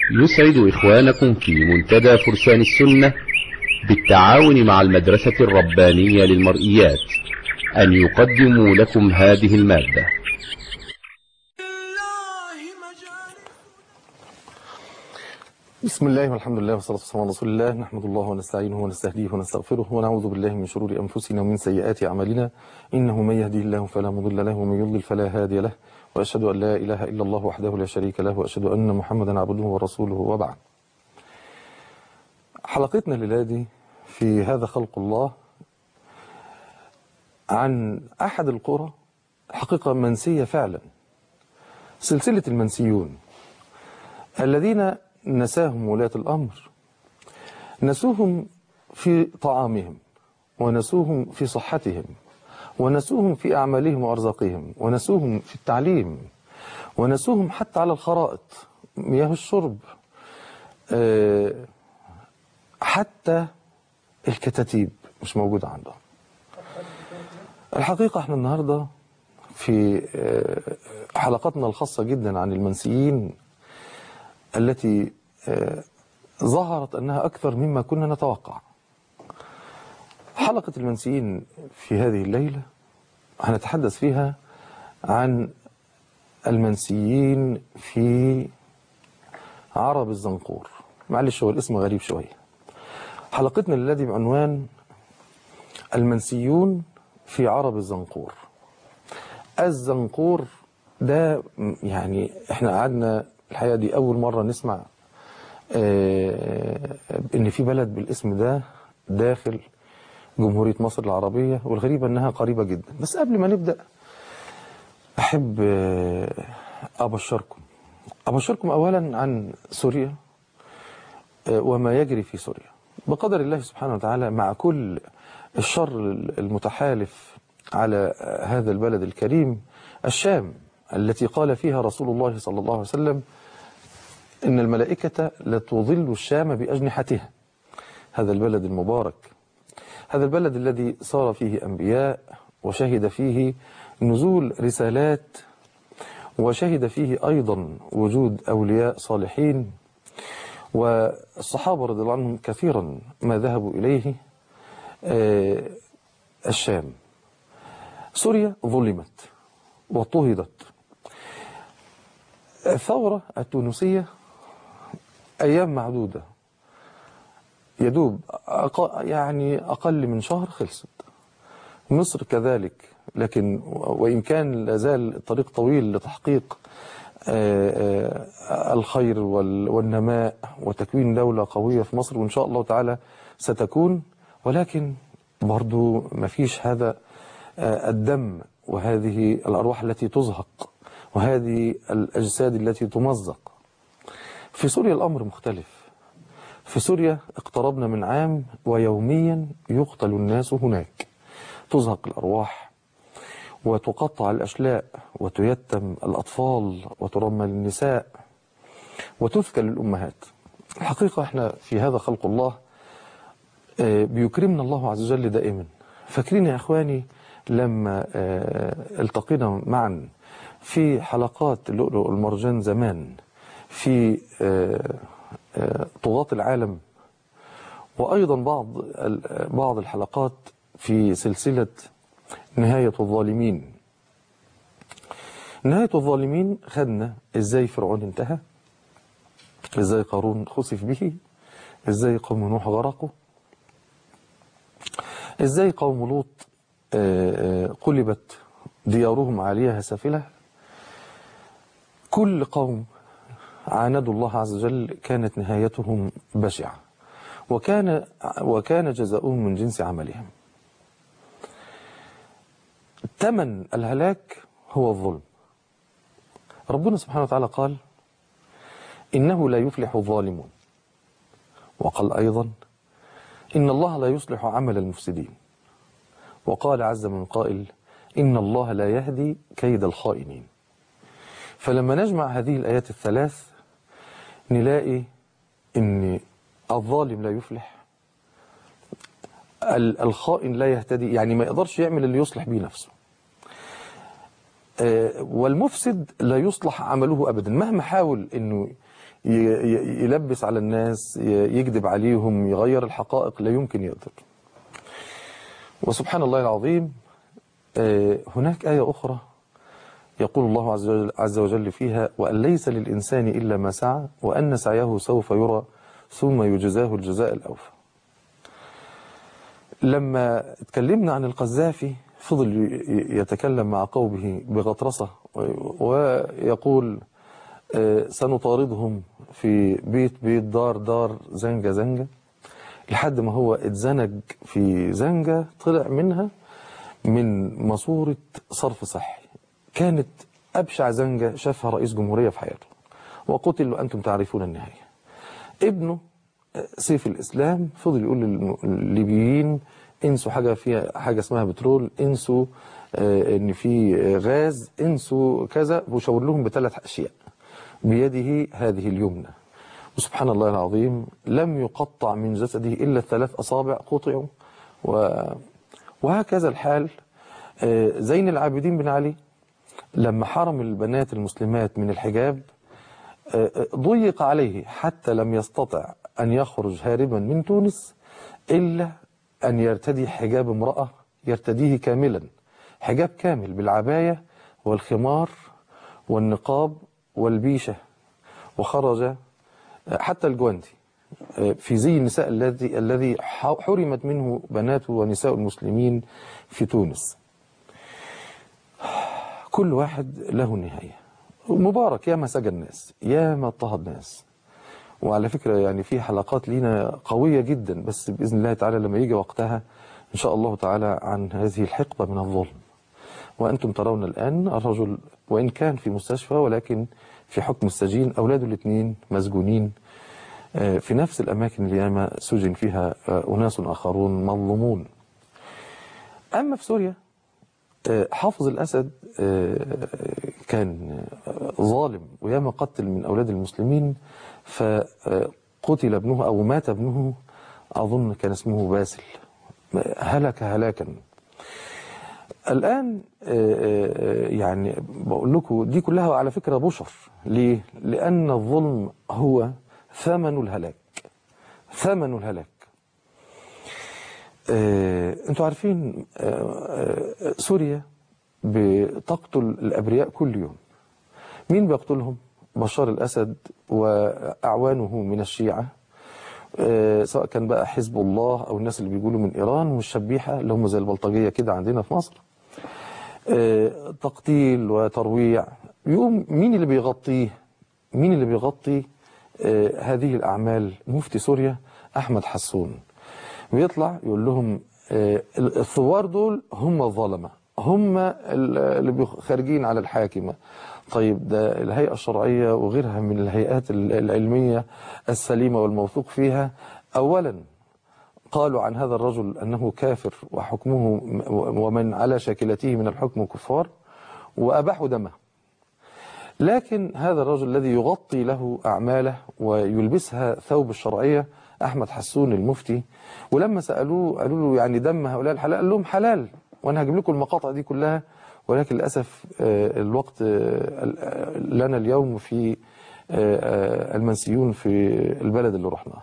يسعد إخوانكم في منتدى فرسان السنة بالتعاون مع المدرسة الربانية للمرئيات أن يقدموا لكم هذه المادة بسم الله والحمد لله والصلاة والسلام على رسول الله نحمد الله ونستعينه ونستهديه ونستغفره ونعوذ بالله من شرور أنفسنا ومن سيئات أعمالنا إنه من يهديه الله فلا مضل له ومن يضلل فلا هادي له وأشهد أن لا إله إلا الله وحده لا شريك له وأشهد أن محمدا عبده ورسوله وبعد حلقتنا الليلة في هذا خلق الله عن أحد القرى حقيقة منسية فعلا سلسلة المنسيون الذين نساهم ولاة الأمر نسوهم في طعامهم ونسوهم في صحتهم ونسوهم في أعمالهم وأرزاقهم ونسوهم في التعليم ونسوهم حتى على الخرائط مياه الشرب حتى الكتاتيب مش موجودة عندهم الحقيقة احنا النهاردة في حلقتنا الخاصة جدا عن المنسيين التي ظهرت أنها أكثر مما كنا نتوقع حلقة المنسيين في هذه الليلة هنتحدث فيها عن المنسيين في عرب الزنقور معلش هو الاسم غريب شوية حلقتنا الذي بعنوان المنسيون في عرب الزنقور الزنقور ده يعني احنا قعدنا الحقيقة دي أول مرة نسمع اه إن في بلد بالاسم ده داخل جمهورية مصر العربية والغريبة أنها قريبة جدا بس قبل ما نبدأ أحب اه أبشركم أبشركم أولا عن سوريا اه وما يجري في سوريا بقدر الله سبحانه وتعالى مع كل الشر المتحالف على هذا البلد الكريم الشام التي قال فيها رسول الله صلى الله عليه وسلم إن الملائكة لتظل الشام بأجنحتها هذا البلد المبارك هذا البلد الذي صار فيه أنبياء وشهد فيه نزول رسالات وشهد فيه أيضا وجود أولياء صالحين والصحابة رضي الله عنهم كثيرا ما ذهبوا إليه الشام سوريا ظلمت واضطهدت الثورة التونسية أيام معدودة يدوب أقل يعني أقل من شهر خلصت مصر كذلك لكن وإن كان لازال الطريق طويل لتحقيق الخير والنماء وتكوين دولة قوية في مصر وإن شاء الله تعالى ستكون ولكن برضو ما فيش هذا الدم وهذه الأرواح التي تزهق وهذه الأجساد التي تمزق في سوريا الأمر مختلف في سوريا اقتربنا من عام ويوميا يقتل الناس هناك تزهق الأرواح وتقطع الأشلاء وتيتم الأطفال وترمل النساء وتثكل الأمهات الحقيقة احنا في هذا خلق الله بيكرمنا الله عز وجل دائما فاكرين يا أخواني لما التقينا معا في حلقات اللؤلؤ والمرجان زمان في طغاة العالم وأيضا بعض بعض الحلقات في سلسلة نهاية الظالمين نهاية الظالمين خدنا ازاي فرعون انتهى ازاي قارون خسف به ازاي قوم نوح غرقوا ازاي قوم لوط قلبت ديارهم عاليها سافلة كل قوم عاندوا الله عز وجل كانت نهايتهم بشعة وكان وكان جزاؤهم من جنس عملهم ثمن الهلاك هو الظلم ربنا سبحانه وتعالى قال إنه لا يفلح الظالمون وقال أيضا إن الله لا يصلح عمل المفسدين وقال عز من قائل إن الله لا يهدي كيد الخائنين فلما نجمع هذه الآيات الثلاث نلاقي إن الظالم لا يفلح الخائن لا يهتدي يعني ما يقدرش يعمل اللي يصلح بيه نفسه والمفسد لا يصلح عمله أبدا مهما حاول أنه ي- ي- يلبس على الناس ي- يكذب عليهم يغير الحقائق لا يمكن يقدر وسبحان الله العظيم آه، هناك آية أخرى يقول الله عز وجل, عز وجل فيها وأن ليس للإنسان إلا ما سعى وأن سعيه سوف يرى ثم يجزاه الجزاء الأوفى لما اتكلمنا عن القذافي فضل ي- يتكلم مع قومه بغطرسة و- ويقول آه، سنطاردهم في بيت بيت دار دار زنجة زنجة لحد ما هو اتزنج في زنجة طلع منها من ماسورة صرف صحي كانت أبشع زنجة شافها رئيس جمهورية في حياته وقتل وأنتم تعرفون النهاية ابنه سيف الإسلام فضل يقول للليبيين انسوا حاجة فيها حاجة اسمها بترول انسوا آه، ان في آه، غاز انسوا كذا وشاور لهم بثلاث اشياء بيده هذه اليمنى وسبحان الله العظيم لم يقطع من جسده الا الثلاث اصابع قطعوا و... وهكذا الحال آه، زين العابدين بن علي لما حرم البنات المسلمات من الحجاب آه، آه، ضيق عليه حتى لم يستطع أن يخرج هاربا من تونس إلا أن يرتدي حجاب امرأة يرتديه كاملا حجاب كامل بالعباية والخمار والنقاب والبيشة وخرج آه، حتى الجواندي آه، في زي النساء الذي الذي ح- حرمت منه بنات ونساء المسلمين في تونس كل واحد له نهاية مبارك ياما سجن الناس ياما اضطهد ناس وعلى فكرة يعني في حلقات لينا قوية جدا بس بإذن الله تعالى لما يجي وقتها إن شاء الله تعالى عن هذه الحقبة من الظلم وأنتم ترون الآن الرجل وإن كان في مستشفى ولكن في حكم السجين أولاده الاثنين مسجونين آه، في نفس الأماكن اللي ياما سجن فيها آه، أناس آخرون مظلومون أما في سوريا آه، حافظ الأسد آه، كان آه، ظالم وياما قتل من أولاد المسلمين فقتل ابنه أو مات ابنه أظن كان اسمه باسل هلك هلاكا الآن آه، آه، يعني بقول لكم دي كلها على فكرة بشر ليه؟ لأن الظلم هو ثمن الهلاك ثمن الهلاك آه، انتوا عارفين آه، آه، سوريا بتقتل الأبرياء كل يوم مين بيقتلهم؟ بشار الأسد وأعوانه من الشيعة آه، سواء كان بقى حزب الله أو الناس اللي بيقولوا من إيران والشبيحة اللي هم زي البلطجية كده عندنا في مصر آه، تقتيل وترويع يقوم مين اللي بيغطيه مين اللي بيغطي آه، هذه الأعمال مفتي سوريا أحمد حسون بيطلع يقول لهم آه، الثوار دول هم الظلمة هم ال- اللي بيخ- خارجين على الحاكمة طيب ده الهيئة الشرعية وغيرها من الهيئات ال- العلمية السليمة والموثوق فيها أولا قالوا عن هذا الرجل أنه كافر وحكمه ومن على شاكلته من الحكم كفار وأباحوا دمه لكن هذا الرجل الذي يغطي له أعماله ويلبسها ثوب الشرعية أحمد حسون المفتي ولما سألوه قالوا له يعني دم هؤلاء الحلال قال لهم حلال وأنا هجيب لكم المقاطع دي كلها ولكن للأسف آه، الوقت آه، لنا اليوم في آه، آه، المنسيون في البلد اللي رحناه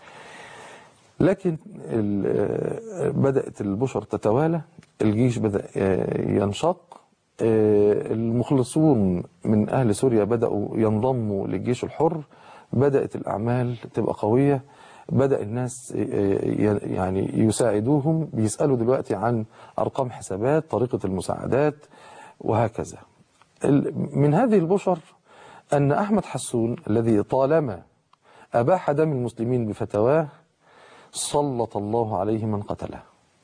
لكن ال- آه، بدأت البشر تتوالى الجيش بدأ آه، ينشق آه، المخلصون من أهل سوريا بدأوا ينضموا للجيش الحر بدأت الأعمال تبقى قوية بدأ الناس آه، ي- يعني يساعدوهم بيسألوا دلوقتي عن أرقام حسابات طريقة المساعدات وهكذا ال- من هذه البشر أن أحمد حسون الذي طالما أباح دم المسلمين بفتواه سلط الله عليه من قتله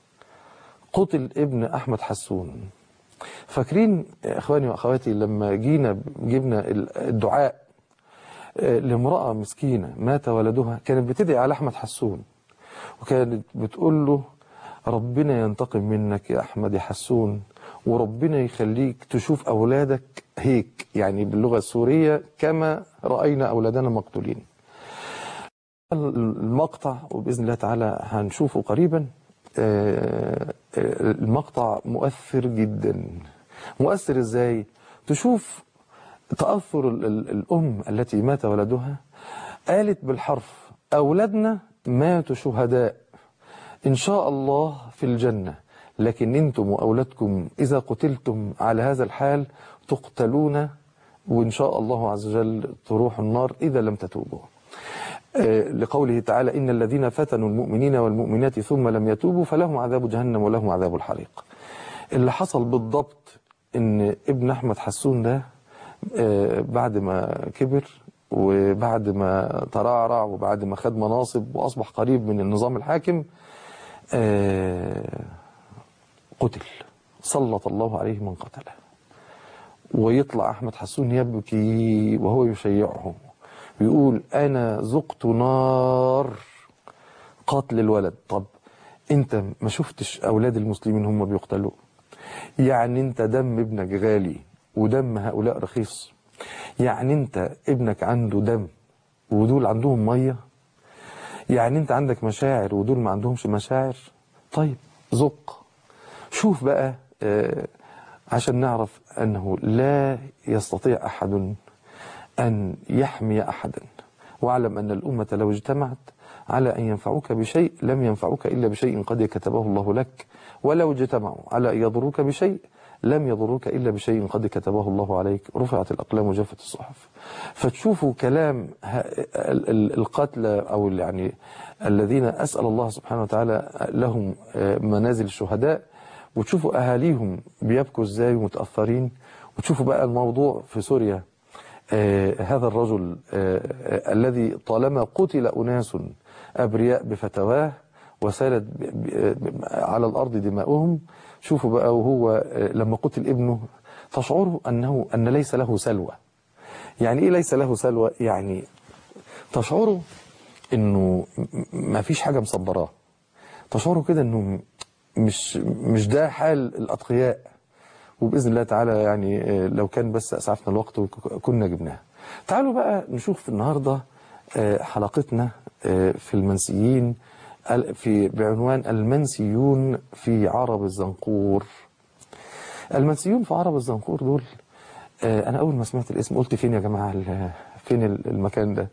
قتل ابن أحمد حسون فاكرين يا إخواني وأخواتي لما جينا جبنا الدعاء آه، لامرأة مسكينة مات ولدها كانت بتدعي على أحمد حسون وكانت بتقول له ربنا ينتقم منك يا أحمد يا حسون وربنا يخليك تشوف أولادك هيك يعني باللغة السورية كما رأينا أولادنا مقتولين المقطع وبإذن الله تعالى هنشوفه قريبا آه، آه، المقطع مؤثر جدا مؤثر ازاي تشوف تأثر ال- ال- الأم التي مات ولدها قالت بالحرف أولادنا ماتوا شهداء إن شاء الله في الجنة لكن أنتم وأولادكم إذا قتلتم على هذا الحال تقتلون وإن شاء الله عز وجل تروحوا النار إذا لم تتوبوا آه، لقوله تعالى إن الذين فتنوا المؤمنين والمؤمنات ثم لم يتوبوا فلهم عذاب جهنم ولهم عذاب الحريق اللي حصل بالضبط إن ابن أحمد حسون ده آه، بعد ما كبر وبعد ما ترعرع وبعد ما خد مناصب وأصبح قريب من النظام الحاكم آه، قتل سلط الله عليه من قتله ويطلع أحمد حسون يبكي وهو يشيعه ويقول أنا ذقت نار قتل الولد طب أنت ما شفتش أولاد المسلمين هم بيقتلوا يعني أنت دم ابنك غالي ودم هؤلاء رخيص يعني أنت ابنك عنده دم ودول عندهم مية يعني أنت عندك مشاعر ودول ما عندهمش مشاعر طيب ذق شوف بقى آه، عشان نعرف أنه لا يستطيع أحد أن يحمي أحدا واعلم أن الأمة لو اجتمعت على أن ينفعوك بشيء لم ينفعوك إلا بشيء قد كتبه الله لك ولو اجتمعوا على أن يضروك بشيء لم يضروك إلا بشيء قد كتبه الله عليك رفعت الأقلام وجفت الصحف فتشوفوا كلام ه- ال- ال- القتلى أو ال- يعني الذين أسأل الله سبحانه وتعالى لهم آه، منازل الشهداء وتشوفوا أهاليهم بيبكوا إزاي ومتأثرين وتشوفوا بقى الموضوع في سوريا آه، هذا الرجل آه، آه، الذي طالما قتل أناس أبرياء بفتواه وسالت ب- ب- ب- على الأرض دماؤهم شوفوا بقى وهو آه، لما قتل ابنه تشعروا أنه أن ليس له سلوى يعني إيه ليس له سلوى يعني تشعروا أنه م- ما فيش حاجة مصبراه تشعروا كده أنه مش مش ده حال الأتقياء وبإذن الله تعالى يعني آه، لو كان بس أسعفنا الوقت وك- كنا جبناها تعالوا بقى نشوف النهاردة آه، حلقتنا آه، في المنسيين ال- في بعنوان المنسيون في عرب الزنقور المنسيون في عرب الزنقور دول آه، أنا أول ما سمعت الاسم قلت فين يا جماعة ال- فين ال- المكان ده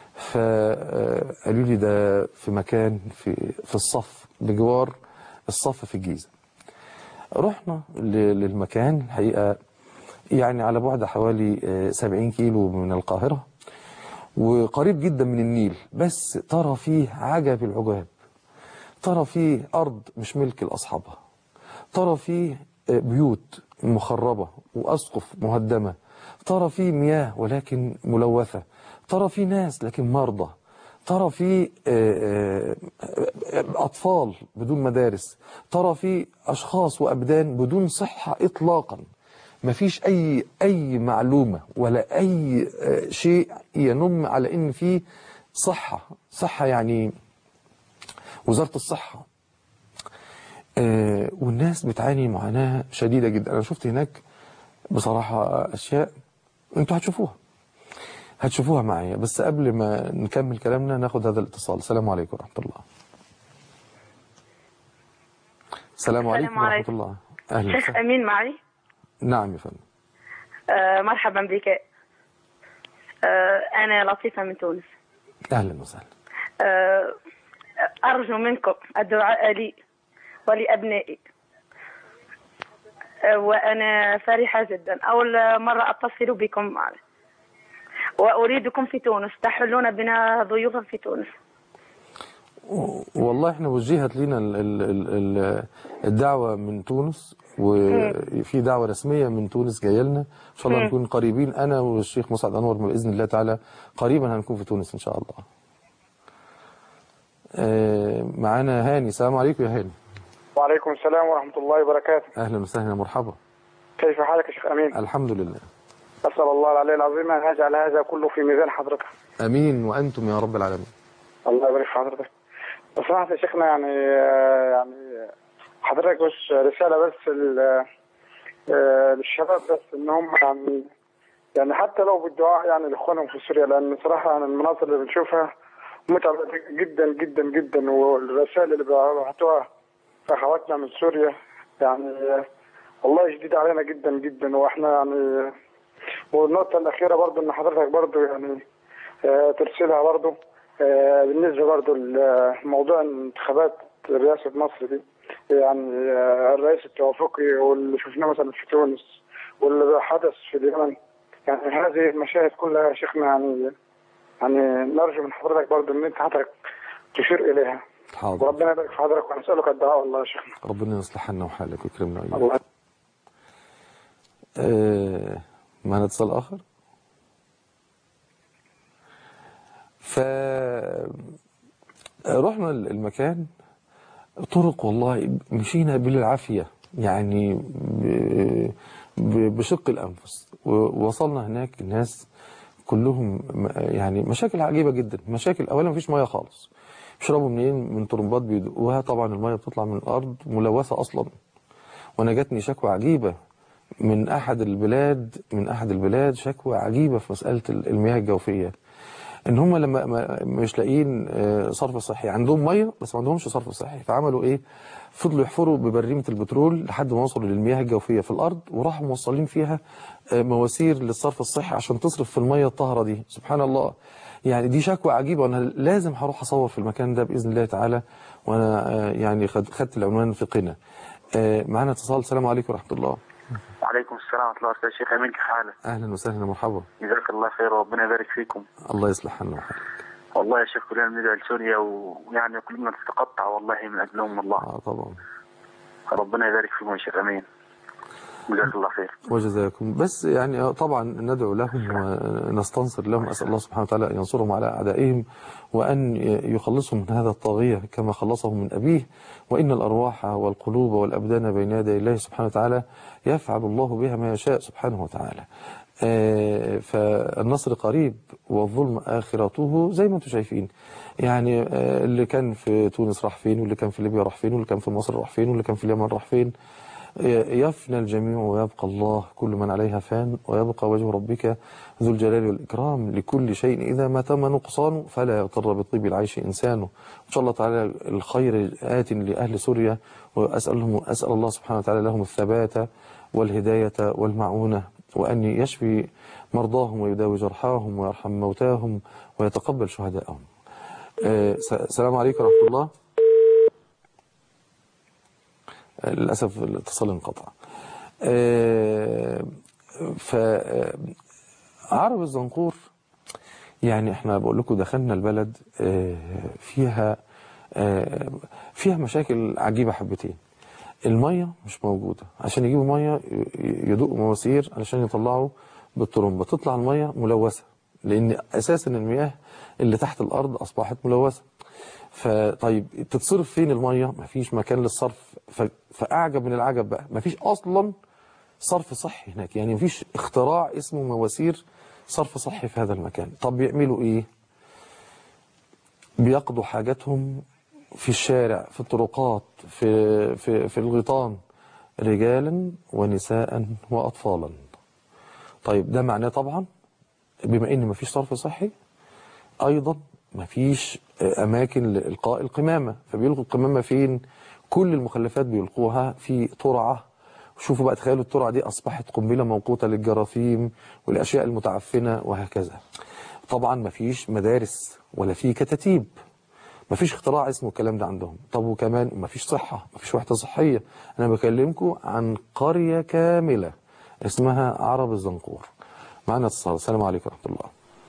فقالوا لي ده في مكان في في الصف بجوار الصف في الجيزة رحنا ل- للمكان الحقيقة يعني على بعد حوالي آه، 70 كيلو من القاهرة وقريب جدا من النيل بس ترى فيه عجب العجاب ترى فيه أرض مش ملك لأصحابها ترى فيه آه، بيوت مخربة وأسقف مهدمة ترى فيه مياه ولكن ملوثة ترى فيه ناس لكن مرضى ترى فيه آه، آه، أطفال بدون مدارس ترى فيه أشخاص وأبدان بدون صحة إطلاقا ما فيش أي أي معلومة ولا أي آه، شيء ينم على إن في صحة صحة يعني وزارة الصحة آه، والناس بتعاني معاناة شديدة جدا أنا شفت هناك بصراحة أشياء أنتوا هتشوفوها هتشوفوها معايا بس قبل ما نكمل كلامنا ناخد هذا الاتصال السلام عليكم ورحمة الله السلام عليكم ورحمة عليكم. الله أهلا شيخ وسهلا أمين معي نعم يا فندم آه مرحبا بك آه أنا لطيفة من تونس أهلا وسهلا آه أرجو منكم الدعاء لي ولأبنائي آه وأنا فرحة جدا أول مرة أتصل بكم وأريدكم في تونس تحلون بنا ضيوفا في تونس والله احنا وجهت لنا ال- ال- ال- ال- الدعوة من تونس وفي دعوة رسمية من تونس جاية لنا ان شاء الله مم. نكون قريبين انا والشيخ مسعد انور باذن الله تعالى قريبا هنكون في تونس ان شاء الله آه، معانا هاني السلام عليكم يا هاني وعليكم السلام ورحمة الله وبركاته اهلا وسهلا مرحبا كيف حالك يا شيخ أمين الحمد لله أسأل الله العلي العظيم أن يجعل هذا كله في ميزان حضرتك امين وانتم يا رب العالمين الله يبارك في حضرتك لو سمحت يا شيخنا يعني يعني حضرتك بس رسالة بس لل- آه، للشباب بس إن هم يعني يعني حتى لو بالدعاء يعني لإخوانهم في سوريا لأن صراحة يعني المناظر اللي بنشوفها متعبة جدا جدا جدا والرسائل اللي بعتوها أخواتنا من سوريا يعني آه، والله شديد علينا جدا جدا واحنا يعني والنقطة الأخيرة برضو إن حضرتك برضو يعني آه، ترسلها برضه آه، بالنسبة برضه لموضوع انتخابات رئاسة مصر دي يعني آه، الرئيس التوافقي واللي شفناه مثلا في تونس واللي حدث في اليمن يعني هذه المشاهد كلها يا شيخنا يعني يعني نرجو من حضرتك برضه ان انت حضرتك تشير اليها حاضر وربنا يبارك في حضرتك ونسالك الدعاء والله يا شيخنا ربنا يصلح حالنا وحالك ويكرمنا وإياك الله آه، معنا اتصال آخر ف رحنا المكان طرق والله مشينا بالعافية يعني ب- ب- بشق الأنفس ووصلنا هناك الناس كلهم م- يعني مشاكل عجيبة جدا مشاكل أولا مفيش مية خالص بيشربوا منين من طرمبات بيدقوها طبعا المية بتطلع من الأرض ملوثة أصلا وانا جاتني شكوى عجيبة من احد البلاد من احد البلاد شكوى عجيبة في مسألة المياه الجوفية ان هم لما ما- مش لاقيين آه، صرف صحي عندهم ميه بس ما عندهمش صرف صحي فعملوا ايه فضلوا يحفروا ببريمة البترول لحد ما وصلوا للمياه الجوفية في الارض وراحوا موصلين فيها آه، مواسير للصرف الصحي عشان تصرف في الميه الطاهرة دي سبحان الله يعني دي شكوى عجيبة وانا لازم هروح اصور في المكان ده باذن الله تعالى وانا آه، يعني خد- خدت العنوان في قنا آه، معنا اتصال السلام عليكم ورحمة الله وعليكم السلام ورحمة الله وبركاته شيخ أمين كيف حالك؟ أهلا وسهلا مرحبا جزاك الله خير وربنا يبارك فيكم الله يصلح حالنا وحالك والله يا شيخ كلنا بندعي لسوريا ويعني قلوبنا تتقطع والله من أجلهم والله آه طبعا ربنا يبارك فيكم يا شيخ أمين جزاك الله خير وجزاكم بس يعني آه، طبعا ندعو لهم ونستنصر لهم أسأل الله سبحانه وتعالى أن ينصرهم على أعدائهم وأن يخلصهم من هذا الطاغية كما خلصهم من أبيه وإن الأرواح والقلوب والأبدان بين يدي الله سبحانه وتعالى يفعل الله بها ما يشاء سبحانه وتعالى آه، فالنصر قريب والظلم آخرته زي ما انتم شايفين يعني آه، اللي كان في تونس راح فين واللي كان في ليبيا راح فين واللي كان في مصر راح فين واللي كان في اليمن راح فين يفنى الجميع ويبقى الله كل من عليها فان ويبقى وجه ربك ذو الجلال والإكرام لكل شيء إذا ما تم نقصانه فلا يغتر بطيب العيش إنسانه إن شاء الله تعالى الخير آت لأهل سوريا وأسألهم أسأل الله سبحانه وتعالى لهم الثبات والهداية والمعونة وأن يشفي مرضاهم ويداوي جرحاهم ويرحم موتاهم ويتقبل شهداءهم آه، س- السلام عليكم ورحمة الله آه، للأسف الاتصال انقطع آه، ف آه، عرب الزنقور يعني احنا بقول لكم دخلنا البلد آه، فيها آه، فيها مشاكل عجيبة حبتين المية مش موجودة عشان يجيبوا مية ي- يدقوا مواسير علشان يطلعوا بالطرمبة تطلع المية ملوثة لأن أساسا المياه اللي تحت الأرض أصبحت ملوثة فطيب تتصرف فين المية مفيش مكان للصرف ف- فأعجب من العجب بقى مفيش أصلا صرف صحي هناك يعني مفيش اختراع اسمه مواسير صرف صحي في هذا المكان طب بيعملوا ايه بيقضوا حاجاتهم في الشارع في الطرقات في في في الغيطان رجالا ونساء واطفالا طيب ده معناه طبعا بما ان مفيش صرف صحي ايضا مفيش اماكن لالقاء القمامه فبيلقوا القمامه فين كل المخلفات بيلقوها في ترعه شوفوا بقى تخيلوا الترعه دي اصبحت قنبله موقوته للجراثيم والاشياء المتعفنه وهكذا طبعا مفيش مدارس ولا في كتاتيب مفيش اختراع اسمه الكلام ده عندهم طب وكمان مفيش صحة مفيش وحدة صحية أنا بكلمكم عن قرية كاملة اسمها عرب الزنقور معنا اتصال السلام عليكم ورحمة الله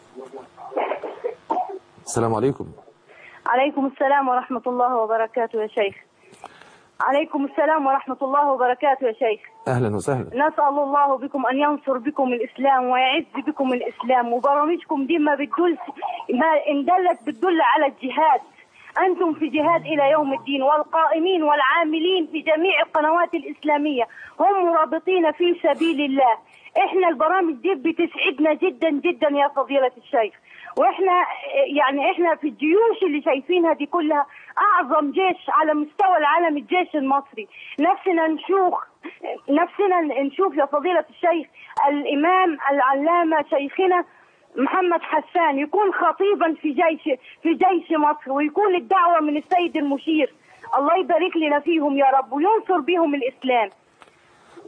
السلام عليكم عليكم السلام ورحمة الله وبركاته يا شيخ عليكم السلام ورحمة الله وبركاته يا شيخ أهلا وسهلا نسأل الله بكم أن ينصر بكم الإسلام ويعز بكم الإسلام وبرامجكم دي ما بتدل ما إن دلت بتدل على الجهاد أنتم في جهاد إلى يوم الدين والقائمين والعاملين في جميع القنوات الإسلامية هم مرابطين في سبيل الله إحنا البرامج دي بتسعدنا جدا جدا يا فضيلة الشيخ واحنا يعني احنا في الجيوش اللي شايفينها دي كلها اعظم جيش على مستوى العالم الجيش المصري نفسنا نشوف نفسنا نشوف يا فضيلة الشيخ الامام العلامة شيخنا محمد حسان يكون خطيبا في جيش في جيش مصر ويكون الدعوة من السيد المشير الله يبارك لنا فيهم يا رب وينصر بهم الاسلام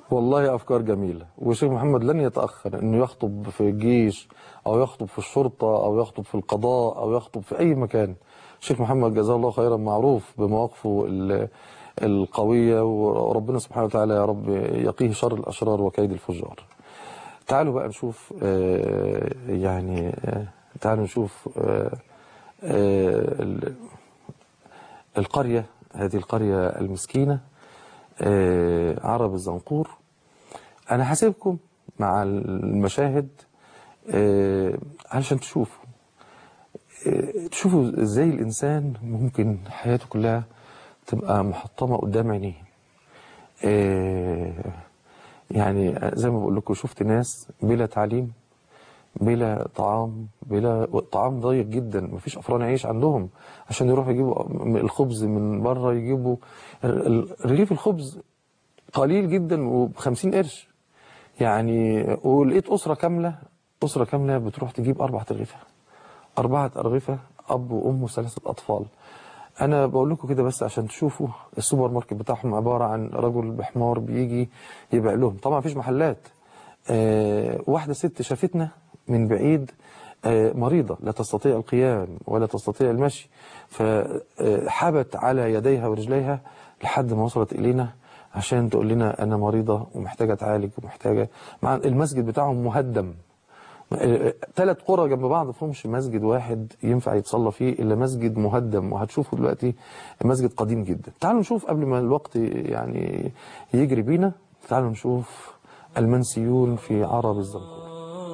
والله افكار جميله والشيخ محمد لن يتاخر انه يخطب في الجيش او يخطب في الشرطه او يخطب في القضاء او يخطب في اي مكان الشيخ محمد جزاه الله خيرا معروف بمواقفه ال- القويه وربنا سبحانه وتعالى يا رب يقيه شر الاشرار وكيد الفجار تعالوا بقى نشوف آه، يعني آه، تعالوا نشوف آه، آه، ال- القرية هذه القرية المسكينة آه، عرب الزنقور أنا هسيبكم مع المشاهد آه، علشان تشوفوا آه، تشوفوا ازاي الإنسان ممكن حياته كلها تبقى محطمة قدام عينيه آه، يعني زي ما بقول لكم شفت ناس بلا تعليم بلا طعام بلا طعام ضيق جدا مفيش افران عيش عندهم عشان يروحوا يجيبوا الخبز من بره يجيبوا ال- ال- رغيف الخبز قليل جدا وب50 قرش يعني ولقيت اسره كامله اسره كامله بتروح تجيب اربع ارغفه اربعه ارغفه اب وام وثلاثه اطفال انا بقول لكم كده بس عشان تشوفوا السوبر ماركت بتاعهم عباره عن رجل بحمار بيجي يبيع لهم طبعا مفيش محلات آه، واحدة ست شافتنا من بعيد آه، مريضة لا تستطيع القيام ولا تستطيع المشي فحبت على يديها ورجليها لحد ما وصلت إلينا عشان تقول لنا أنا مريضة ومحتاجة أتعالج ومحتاجة مع المسجد بتاعهم مهدم ثلاث قرى جنب بعض فيهمش مسجد واحد ينفع يتصلى فيه الا مسجد مهدم وهتشوفوا دلوقتي مسجد قديم جدا تعالوا نشوف قبل ما الوقت يعني يجري بينا تعالوا نشوف المنسيون في عرب الزنقور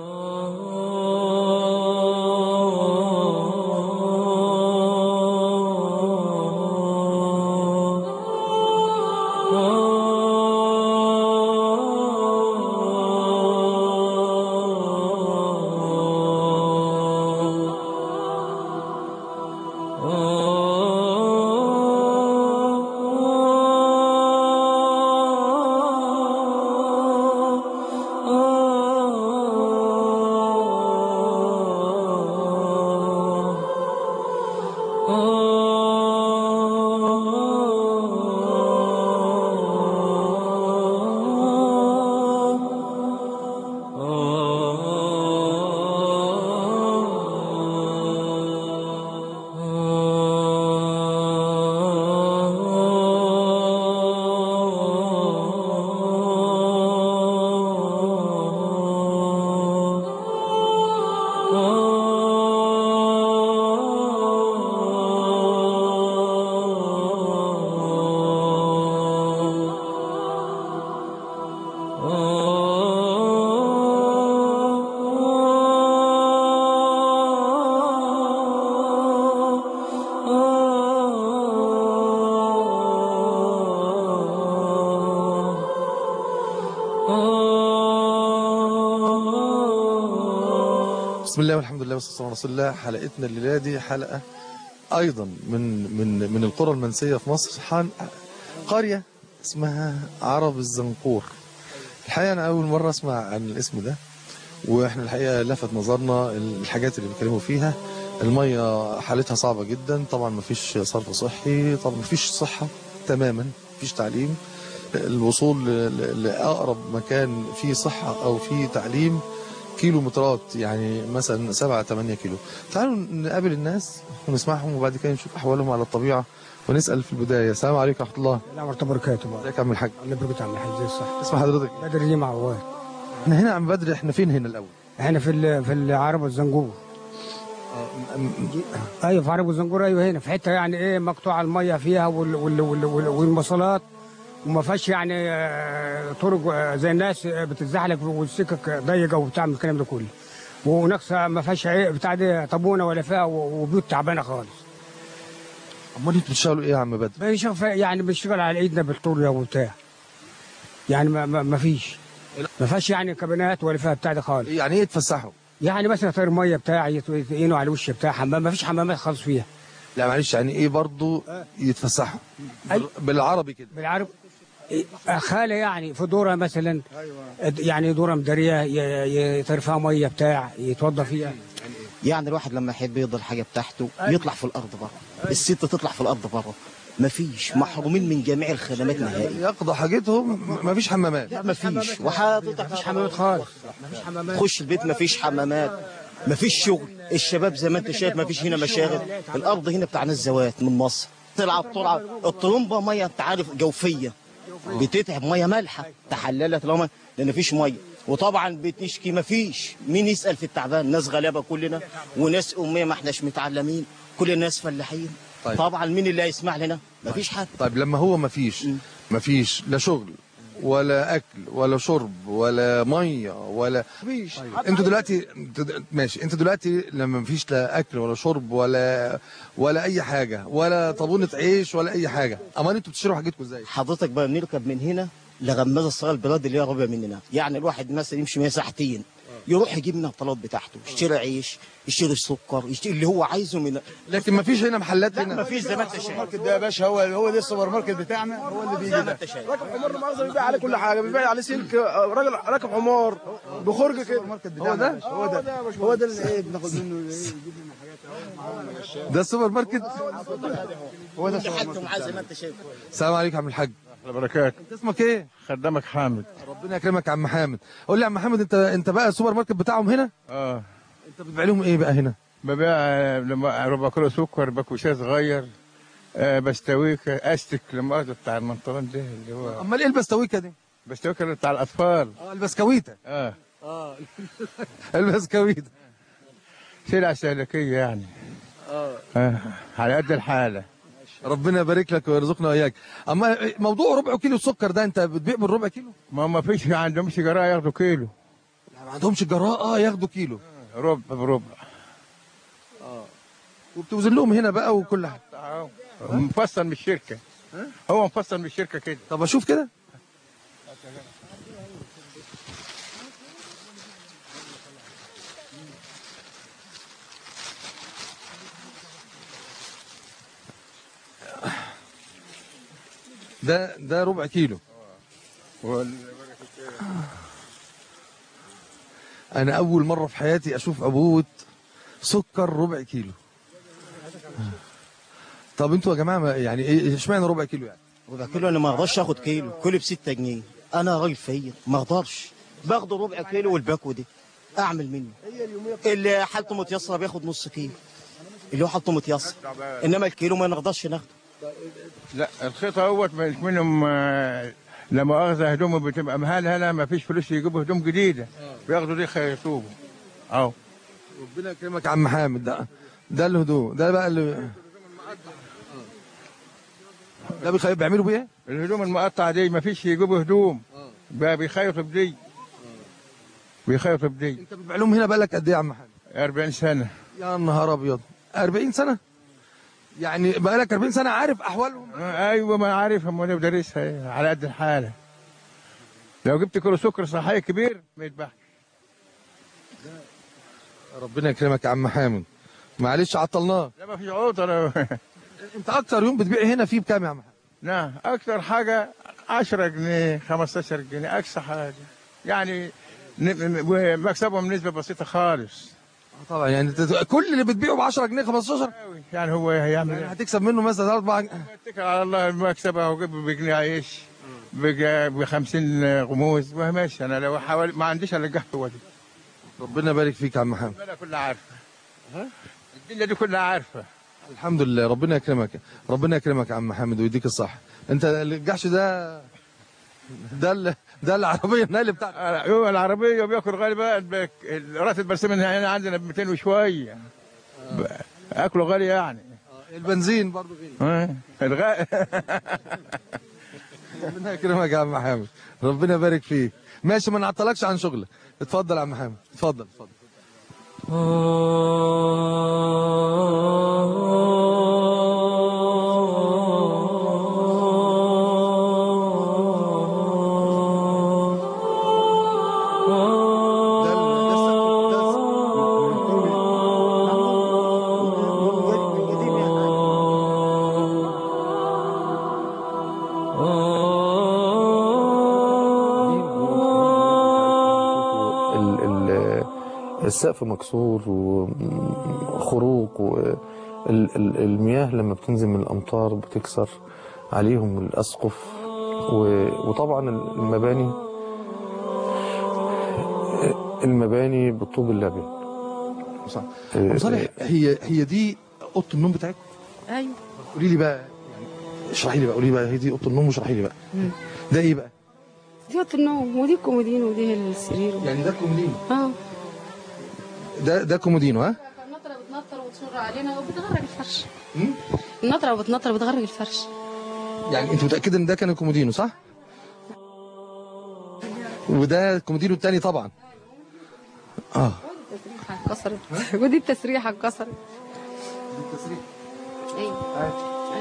بسم الله والحمد لله والصلاه والسلام على رسول الله حلقتنا الليله دي حلقه ايضا من من من القرى المنسيه في مصر حان قريه اسمها عرب الزنقور الحقيقه انا اول مره اسمع عن الاسم ده واحنا الحقيقه لفت نظرنا الحاجات اللي بيتكلموا فيها الميه حالتها صعبه جدا طبعا ما فيش صرف صحي طبعا ما فيش صحه تماما ما فيش تعليم الوصول ل- ل- لاقرب مكان فيه صحه او فيه تعليم كيلو مترات يعني مثلا 7 8 كيلو تعالوا نقابل الناس ونسمعهم وبعد كده نشوف احوالهم على الطبيعه ونسال في البدايه السلام عليكم ورحمه الله لا ورحمة الله وبركاته بقى ازيك يا عم الحاج الله يبارك عم الحاج زي الصح اسم حضرتك بدر دي مع عواد احنا هنا عم بدر احنا فين هنا الاول احنا في ال- في العرب والزنجور ايوه في عرب والزنجور ايوه هنا في حته يعني ايه مقطوعه الميه فيها وال وال وال وال والمواصلات وما فيهاش يعني آه، طرق آه، زي الناس آه، بتتزحلق والسكك ضيقه وبتعمل الكلام ده كله وناقصه ما فيهاش عي- بتاع دي طابونه ولا فيها و- وبيوت تعبانه خالص امال انتوا بتشتغلوا ايه يا عم بدر بنشوف يعني بنشتغل على ايدنا بالطور وبتاع يعني ما, ما, ما فيش ما فيهاش يعني كابينات ولا فيها بتاع ده خالص يعني ايه تفسحوا يعني مثلا طير ميه بتاع يت- يتقينوا على الوش بتاع حمام ما فيش حمامات خالص فيها لا معلش يعني ايه برضو يتفسحوا أي. بالعربي كده بالعرب إيه، خاله يعني في دوره مثلا يعني دوره مداريه ي- ي- يطير فيها ميه بتاع يتوضى فيها يعني الواحد لما يحب يقضي الحاجه بتاعته يطلع في الارض بره الست تطلع في الارض بره مفيش محرومين من جميع الخدمات نهائي يقضى حاجتهم مفيش حمامات لا مفيش وحضرتك مفيش حمامات خالص خش البيت مفيش حمامات مفيش شغل الشباب زي ما انت شايف مفيش هنا مشاغل الارض هنا بتاع ناس زوات من مصر تلعب طلعه الطرمبه ميه انت عارف جوفيه بتتعب ميه مالحه تحللت لما لان مفيش ميه وطبعا بتشكي مفيش مين يسال في التعبان ناس غلابه كلنا وناس اميه ما احناش متعلمين كل الناس فلاحين طيب. طبعا مين اللي هيسمع لنا مفيش حد طيب لما هو مفيش مفيش لا شغل ولا اكل ولا شرب ولا ميه ولا مفيش انتوا دلوقتي انتوا- ماشي انتوا دلوقتي لما مفيش لا اكل ولا شرب ولا ولا اي حاجه ولا طابونه عيش ولا اي حاجه امال انتوا بتشتروا حاجتكم ازاي حضرتك بقى بنركب من هنا لغمازه الصغير البلاد اللي هي قريبه مننا يعني الواحد مثلا يمشي 100 ساعتين يروح يجيب منها الطلبات بتاعته يشتري عيش يشتري سكر يشتري اللي هو عايزه من لكن مفيش هنا محلات لا هنا مفيش زي ما انت شايف ده يا باشا هو هو ده السوبر ماركت بتاعنا هو اللي بيجي زي ما ده انت شايف راكب حمار مؤاخذه بيبيع عليه كل حاجه بيبيع عليه سلك آه، راجل راكب حمار بخرج كده هو ده هو ده هو ده اللي ايه بناخد منه ايه ده السوبر ماركت هو ده كل حاجته معاه زي ما انت شايف السلام عليكم يا عم الحاج بركات انت اسمك ايه خدامك حامد ربنا يكرمك يا عم حامد قول لي يا عم حامد انت انت بقى السوبر ماركت بتاعهم هنا اه انت بتبيع لهم ايه بقى هنا ببيع آه، لما ربع كيلو سكر باكو شاي صغير آه بستويك استك لما أخذ بتاع المنطلون ده اللي هو امال ايه البستويكه دي بستويك اللي بتاع الاطفال اه البسكويته اه البسكويته سلع سلكيه يعني اه على قد الحاله ربنا يبارك لك ويرزقنا واياك اما موضوع ربع كيلو السكر ده انت بتبيع بالربع كيلو ما ما فيش ما عندهمش جراء ياخدوا كيلو لا ما عندهمش جراءه ياخدوا كيلو ربع بربع وبتوزن لهم هنا بقى وكل حاجه آه. مفصل من الشركه هو مفصل من الشركه كده طب اشوف كده ده ده ربع كيلو وال- انا اول مره في حياتي اشوف عبوه سكر ربع كيلو طب انتوا يا جماعه ما- يعني ايه اشمعنى ربع كيلو يعني ربع كيلو انا ما اقدرش اخد كيلو كيلو ب 6 جنيه انا راجل فقير ما اقدرش باخده ربع كيلو والباكو دي اعمل منه اللي حالته متيسره بياخد نص كيلو اللي هو حالته متيسر انما الكيلو ما نقدرش ناخده لا الخيط اهوت مش منهم آه، لما اخذ هدومه بتبقى مهال هنا ما فيش فلوس يجيبوا هدوم جديده بياخدوا دي خيطوه اهو ربنا يكرمك يا عم حامد ده ده الهدوء ده بقى اللي ده بيخ- بيعملوا بيه الهدوم المقطعه دي ما فيش يجيبوا هدوم بقى بيخيطوا بدي بيخيطوا بدي انت بتبيع لهم هنا بقالك قد ايه يا عم حامد 40 سنه يا نهار ابيض 40 سنه يعني بقالك 40 سنه عارف احوالهم آه، ايوه ما عارف هم انا بدرسها إيه، على قد الحاله لو جبت كيلو سكر صحيح كبير ما يتباعش ربنا يكرمك يا عم حامد معلش عطلناه لا ما فيش عطر انت اكتر يوم بتبيع هنا فيه بكام يا عم حامد لا اكثر حاجه 10 جنيه 15 جنيه اقصى حاجه يعني ن- مكسبهم نسبه بسيطه خالص آه طبعا يعني انت كل اللي بتبيعه ب 10 جنيه 15 يعني هو هيعمل يعني ايه؟ هتكسب منه مثلا 4 اتكل على الله المكسب اهو جيب بجنيه عيش ب 50 غموز ما ماشي انا لو حوالي ما عنديش الا القهوه دي ربنا يبارك فيك يا عم حامد الدنيا كلها عارفه الدنيا دي كلها عارفه الحمد لله ربنا يكرمك ربنا يكرمك يا عم حامد ويديك الصحة انت الجحش ده ده ال- ده العربية النقل بتاعتك هو العربيه بياكل غالي بقى راتب برسيم هنا عندنا ب 200 وشويه ب- اكله غالي يعني البنزين برضه غالي ها؟ الغاء ربنا يكرمك يا عم حامد ربنا يبارك فيك ماشي ما نعطلكش عن شغلك اتفضل يا عم حامد اتفضل اتفضل ال- ال- السقف مكسور وخروق و ال- ال- المياه لما بتنزل من الأمطار بتكسر عليهم الأسقف و- وطبعا المباني المباني بالطوب اللبن صح أبو صالح هي هي دي اوضه النوم بتاعتك ايوه قولي لي بقى يعني اشرحي لي بقى قولي لي بقى هي دي اوضه النوم واشرحي لي بقى مم. ده ايه بقى دي اوضه النوم ودي الكومودين ودي السرير يعني ده كومودينو اه ده ده كومودينو ها النطره بتنطر وتشر علينا وبتغرق الفرش النطره بتنطر وبتغرق الفرش يعني انت متاكده ان ده كان الكومودينو صح وده الكومودينو التاني طبعا اه التسريحه اتكسرت ودي التسريحه اتكسرت ايوه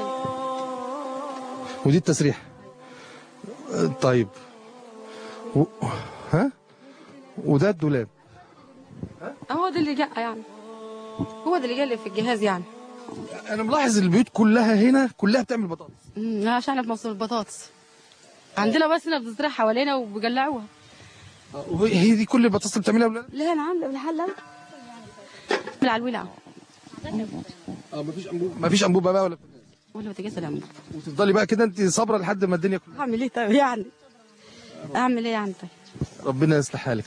ودي التسريح آه، طيب و... ها وده الدولاب هو ده اللي جاء يعني هو ده اللي جاء في الجهاز يعني انا ملاحظ البيوت كلها هنا كلها بتعمل بطاطس امم عشان احنا في مصر البطاطس عندنا بس هنا بتزرع حوالينا وبيجلعوها هي دي كل البطاطس اللي بتعملها ولا لا انا عامله بالحله من على الولع اه مفيش انبوبه مفيش انبوبه بقى ولا ولا بتجهز العمر وتفضلي بقى كده انت صابره لحد ما الدنيا كلها اعمل ايه طيب يعني اعمل ايه يعني طيب ربنا يصلح حالك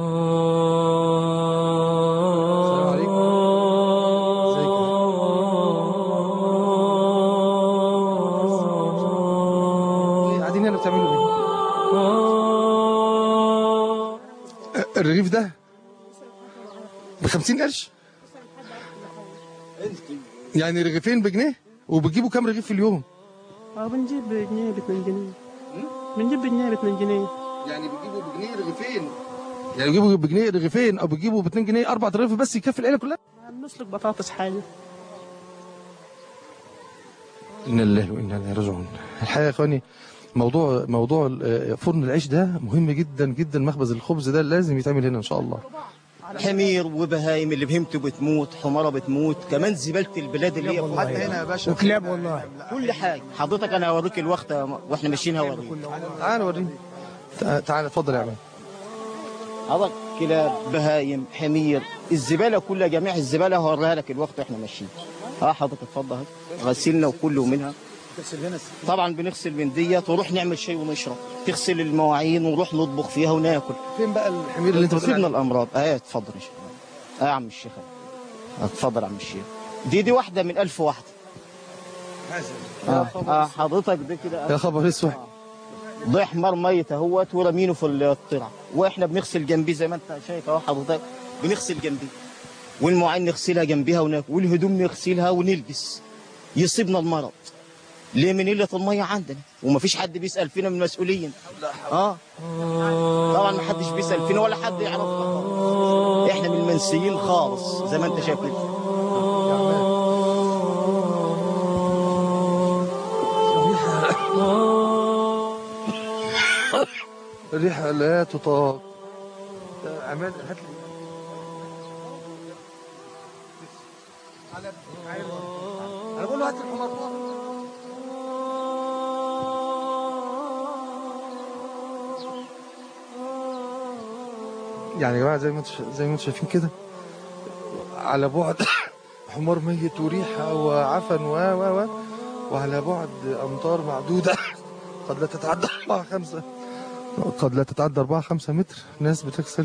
قاعدين هنا بتعملوا ايه؟ الرغيف ده ب 50 قرش يعني رغيفين بجنيه وبتجيبوا كام رغيف في اليوم؟ اه بنجيب بجنيه ب 2 جنيه بنجيب بجنيه ب 2 جنيه يعني بتجيبوا بجنيه رغيفين يعني بتجيبوا بجنيه رغيفين او بتجيبوا ب 2 جنيه اربع رغيف بس يكفي العيله كلها بنسلق بطاطس حاجه انا لله وانا اليه راجعون الحقيقه يا اخواني موضوع موضوع آه، فرن العيش ده مهم جدا جدا مخبز الخبز ده لازم يتعمل هنا ان شاء الله حمير وبهايم اللي بهيمته بتموت حمارة بتموت كمان زبالة البلاد اللي هي حتى هنا يا باشا وكلاب والله كل حاجة حضرتك انا هوريك الوقت واحنا ماشيين هوريك تعال وريني تع- تعال اتفضل يا عم حضرتك كلاب بهايم حمير الزبالة كلها جميع الزبالة هوريها لك الوقت واحنا ماشيين اه حضرتك اتفضل اهي. غسلنا وكله منها طبعا بنغسل من ديت ونروح نعمل شاي ونشرب تغسل المواعين ونروح نطبخ فيها وناكل فين بقى الحمير اللي انت بتقول سيبنا عليه؟ الامراض اه اتفضل يا شيخ اه يا عم الشيخ اتفضل يا عم الشيخ دي دي واحده من ألف واحده اه, آه حضرتك ده كده يا خبر اسود ضيع حمار ميت اهوت ورمينه في الطرع واحنا بنغسل جنبيه زي ما انت شايف اهو حضرتك بنغسل جنبيه والمواعين نغسلها جنبيها وناكل والهدوم نغسلها ونلبس يصيبنا المرض ليه من قله الميه عندنا ومفيش حد بيسال فينا من المسؤولين اه طبعا ما حدش بيسال فينا ولا حد يعرفنا خالص احنا من المنسيين خالص زي ما انت شايف كده الريحه لا تطاق يا عماد هات لي انا بقول له هات الحمار يعني يا جماعه زي ما انتم زي ما انتم شايفين كده على بعد حمار ميت وريحه وعفن و و و وعلى بعد امتار معدوده قد لا تتعدى 4 5 قد لا تتعدى 4 5 متر ناس بتغسل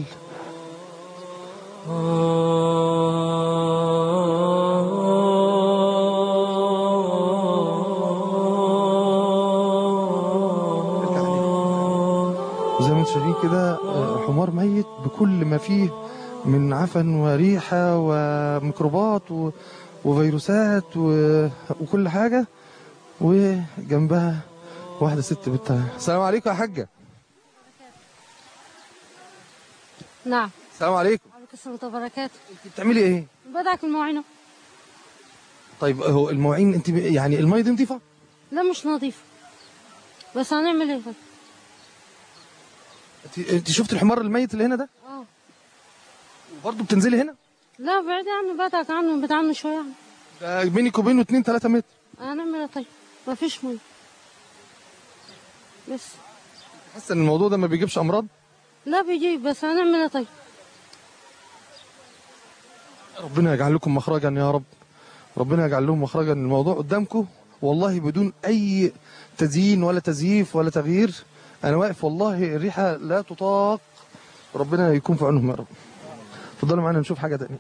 وزي ما انتم شايفين كده آه، حمار ميت بكل ما فيه من عفن وريحة وميكروبات و... وفيروسات و... وكل حاجة وجنبها واحدة ست بتاع السلام عليكم يا حاجة نعم السلام عليكم عليكم السلام ورحمة الله وبركاته بتعملي ايه؟ بدعك المواعين طيب هو المواعين انت ب- يعني المية دي نظيفة؟ لا مش نظيفة بس هنعمل ايه انت انت شفت الحمار الميت اللي هنا ده؟ اه وبرضه بتنزلي هنا؟ لا بعيد عني بدعك عنه بعيد عنه شوية يعني ده بينك وبينه 2 3 متر هنعمل ايه طيب مفيش مية بس حاسه ان الموضوع ده ما بيجيبش امراض؟ لا بيجيب بس هنعمل ايه طيب ربنا يجعل لكم مخرجا يا رب ربنا يجعل لهم مخرجا الموضوع قدامكم والله بدون اي تزيين ولا تزييف ولا تغيير انا واقف والله الريحه لا تطاق ربنا يكون في عونهم يا رب اتفضلوا معانا نشوف حاجه تانية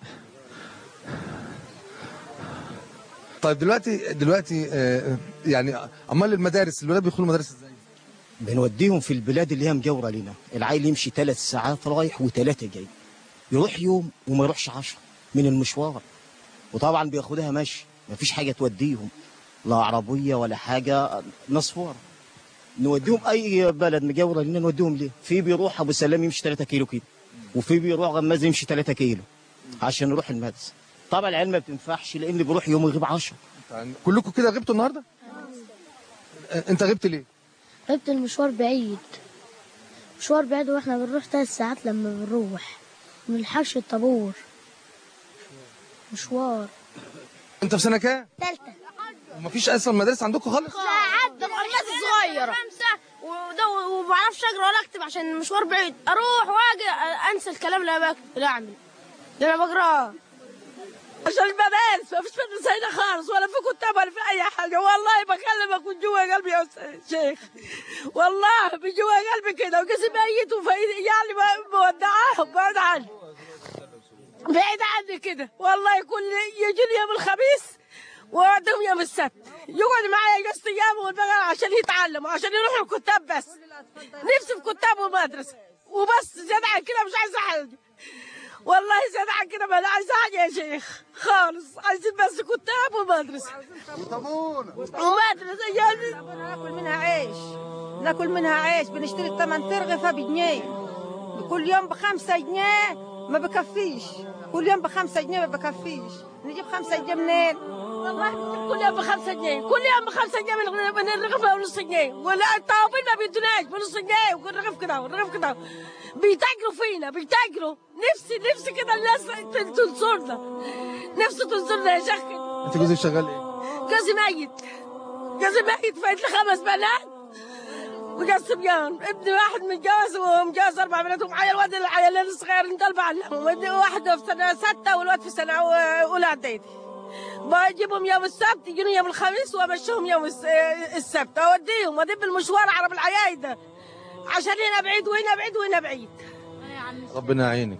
طيب دلوقتي دلوقتي آه، يعني امال المدارس الولاد بيدخلوا مدارس ازاي بنوديهم في البلاد اللي هي مجاوره لنا العيل يمشي ثلاث ساعات رايح وثلاثه جاي يروح يوم وما يروحش عشرة من المشوار وطبعا بياخدها مشي مفيش حاجه توديهم لا عربيه ولا حاجه نصفوره نوديهم اي بلد مجاوره لنا نوديهم ليه في بيروح ابو سلام يمشي 3 كيلو كده وفي بيروح غماز يمشي 3 كيلو عشان يروح المدرسه طبعا العيال ما بتنفعش لان بيروح يوم يغيب 10 كلكم كده غبتوا النهارده آه، انت غبت ليه غبت المشوار بعيد مشوار بعيد واحنا بنروح ثلاث ساعات لما بنروح منلحقش الطابور مشوار انت في سنه كام تالتة ومفيش اصلا مدارس عندكم خالص ساعات الناس الصغيرة خمسة وده وما بعرفش اقرا ولا اكتب عشان المشوار بعيد اروح واجي انسى الكلام اللي انا بكتب اللي اعمل اللي انا بقراه عشان المدارس ما فيش مدرسة هنا خالص ولا في كتاب ولا في أي حاجة والله بكلمك من جوا قلبي يا أستاذ شيخ والله من جوا قلبي كده وقسم ميت وفايد يعني ما- مودعاهم بعد عني بعيد عني كده والله كل يجي يوم الخميس وعندهم يوم السبت يقعد معايا جلسة أيام والبقرة عشان يتعلموا عشان يروحوا الكتاب بس نفسي في كتاب ومدرسة وبس زيادة عن كده مش عايزة حاجة والله زيادة عن كده ما عايزة حاجة يا شيخ خالص عايزين بس كتاب ومدرسة ومدرسة يعني ناكل منها عيش ناكل منها عيش بنشتري الثمن ترغفة بجنيه كل يوم بخمسة جنيه ما بكفيش كل يوم بخمسة جنيه ما بكفيش نجيب خمسة جنيه منين والله كل يوم بخمسة جنيه كل يوم بخمسة جنيه من من الرغيف ونص جنيه ولا الطوابين ما بيدوناش بنص جنيه والرغيف كده والرغيف كده بيتاجروا فينا بيتاجروا نفسي نفسي كده الناس تنصرنا نفسي تنصرنا يا شيخ انت جوزك شغال ايه جوزي ميت جوزي ميت فايت لي خمس بنات وجوز صبيان ابني واحد متجوز ومجوز اربع بنات ومعايا الواد العيالين الصغيرين دول بعلمهم ابني واحده في سنه سته والواد في سنه اولى اعدادي بجيبهم يوم السبت يجوني يوم الخميس وامشيهم يوم الس- السبت اوديهم وادب المشوار على العيايد ده عشان هنا بعيد وهنا بعيد وهنا بعيد ربنا يعينك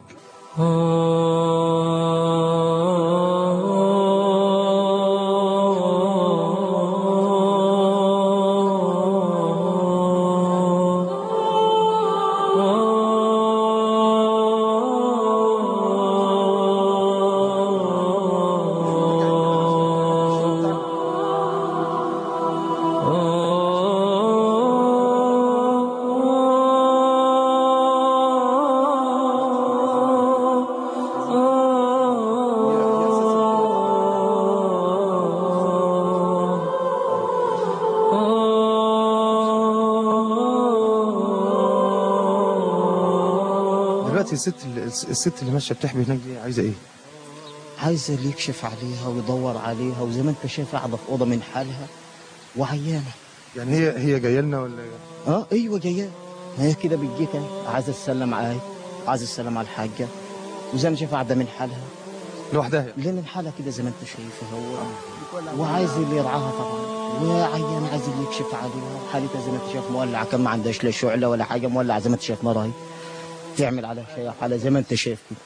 دلوقتي الست اللي الست اللي ماشيه بتحبي هناك دي عايزه ايه؟ عايزه اللي يكشف عليها ويدور عليها وزي ما انت شايف قاعده في اوضه من حالها وعيانه يعني هي هي جايه لنا ولا اه ايوه جايه هي كده بتجيك اهي عايزه تسلم عليا عايزه تسلم على الحاجه وزي ما شايف قاعده من حالها لوحدها ليه من حالها كده زي ما انت شايفها هو وعايز اللي يرعاها طبعا وعيان عايز اللي يكشف عليها حالتها زي ما انت شايف مولعه كان ما عندهاش لا شعله ولا حاجه مولعه زي ما انت شايف نارها اهي تعمل عليها شيء حالها زي ما انت شايف كده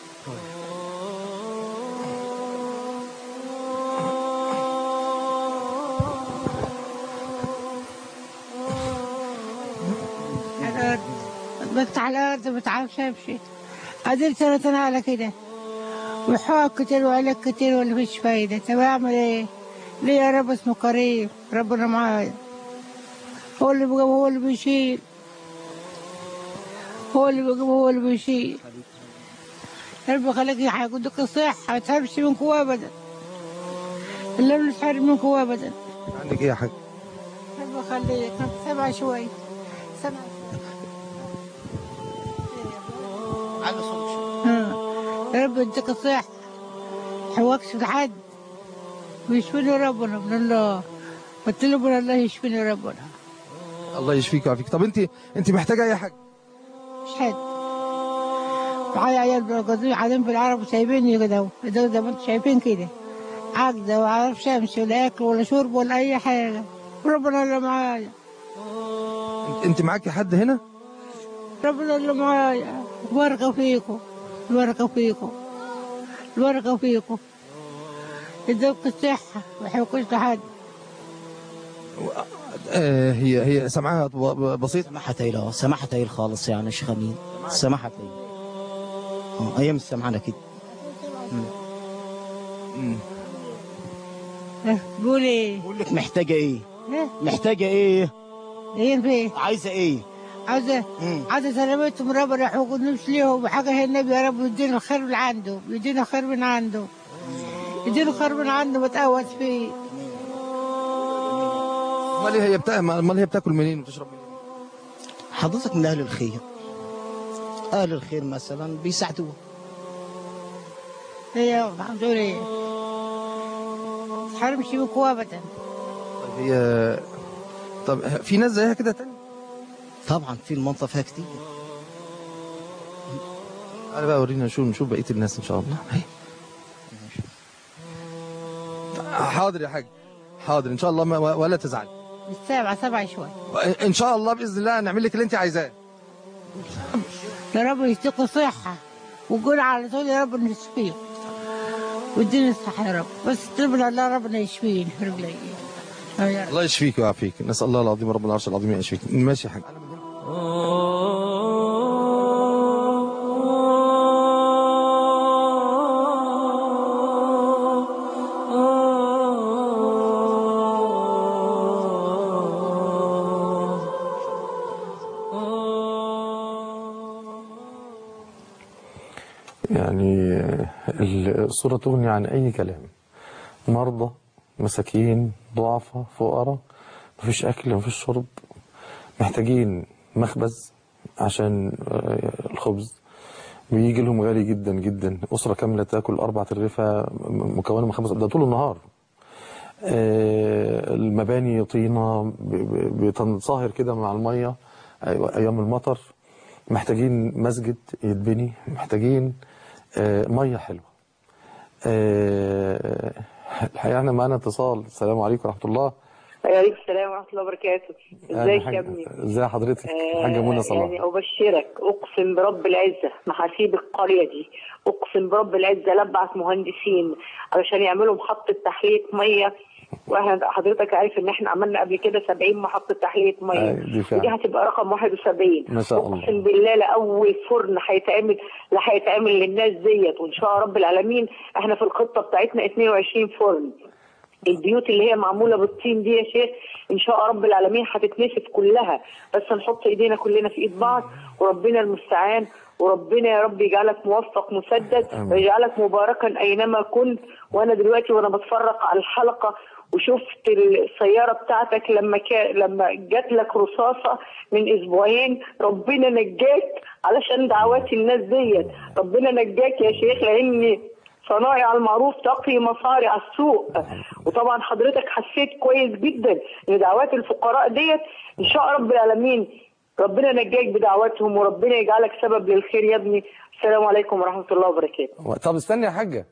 على الأرض بس على الأرض ما بتعرفش أمشي قعدت سنة على كده وحوق كتير وعلاج كتير ولا فيش فايدة طب أعمل إيه؟ ليه يا رب اسمه كريم ربنا معايا هو اللي بيجيب هو اللي بيشيل هو اللي بيجيب هو اللي بيشيل ربي خليك يديك الصحة ما تحرمش منكم أبدا إلا ما تحرم منكم أبدا عندك ايه يا حاج؟ ربي يخليك سبع شوي سبع ها. يا رب يديك الصحة حواكش في حد ويشفيني ربنا من الله قلت من الله يشفيني ربنا الله يشفيك ويعافيك طب انت انت محتاجه اي حاجه؟ مش حد معايا عيال بالقضية قاعدين في العرب وسايبيني كده اهو ده زي ما انتم شايفين كده عاجزة وعارفش أمشي ولا أكل ولا شرب ولا أي حاجة ربنا اللي معايا انت معاكي حد هنا ربنا اللي معايا البركة فيكم البركة فيكم البركة فيكم يدوك الصحة ما يحبكوش لحد آه هي هي سمعها ب- ب- بسيط سماحة تايل اه سماحة تايل خالص يعني شيخ امين سماحة تايل اه ايام السمعانة كده قول ايه بقول لك محتاجة ايه إيه؟ محتاجة ايه ايه في عايزة ايه عايزة عايزة سلامتهم ربنا يحوق نفس ليهم وحاجة هي النبي يا رب يدينا الخير من عنده يدينا خير من عنده يدينا خير من عنده وتقوت فيه امال هي بتا... امال هي بتاكل منين وتشرب منين حضرتك من اهل الخير اهل الخير مثلا بيساعدوها هي الحمد لله تحرمش بكوا ابدا هي طب في ناس زيها كده تاني طبعا في المنطقة فيها كتير تعالى بقى ورينا نشوف نشوف بقيه الناس ان شاء الله هي. حاضر يا حاج حاضر ان شاء الله ما ولا تزعل السابعة سبعة شوي ان شاء الله باذن الله نعمل لك اللي انت عايزاه يا رب يديكوا صحة وقول على طول يا رب نشفيهم واديني الصحة يا رب بس ربنا الله ربنا يشفيني في رجلي يا رب. الله يشفيك ويعافيك نسال الله العظيم رب العرش العظيم يشفيك ماشي يا حاج يعني الصورة تغني عن أي كلام مرضى مساكين ضعفاء فقراء مفيش أكل مفيش شرب محتاجين مخبز عشان آه، الخبز بيجي لهم غالي جدا جدا أسرة كاملة تاكل أربع ترغيفة م- مكونة من خمس ده طول النهار آه، المباني طينة ب- ب- بتنصهر كده مع المية أيوة، أيام المطر محتاجين مسجد يتبني محتاجين آه، مية حلوة آه، الحقيقة احنا معانا اتصال السلام عليكم ورحمة الله وعليكم السلام ورحمة الله وبركاته أهلا ازيك حاج- يا ابني ازي حضرتك حاجة منى صلاح يعني أبشرك أقسم برب العزة محاسيب القرية دي أقسم برب العزة لبعت مهندسين علشان يعملوا محطة تحلية مية واحنا حضرتك عارف ان احنا عملنا قبل كده 70 محطة تحلية مية أي، دي فعلا. ودي هتبقى رقم 71 ما شاء الله. اقسم بالله لاول فرن هيتعمل لا هيتعمل للناس ديت وان شاء رب العالمين احنا في الخطة بتاعتنا 22 فرن البيوت اللي هي معموله بالطين دي يا شيخ ان شاء رب العالمين هتتنسف كلها بس نحط ايدينا كلنا في ايد بعض وربنا المستعان وربنا يا رب يجعلك موفق مسدد ويجعلك مباركا اينما كنت وانا دلوقتي وانا بتفرج على الحلقه وشفت السياره بتاعتك لما كا... لما جات لك رصاصه من اسبوعين ربنا نجاك علشان دعوات الناس ديت ربنا نجاك يا شيخ لان صنائع المعروف تقي مصارع السوء وطبعا حضرتك حسيت كويس جدا ان دعوات الفقراء ديت ان شاء رب العالمين ربنا نجاك بدعواتهم وربنا يجعلك سبب للخير يا ابني السلام عليكم ورحمه الله وبركاته طب استني يا حاجة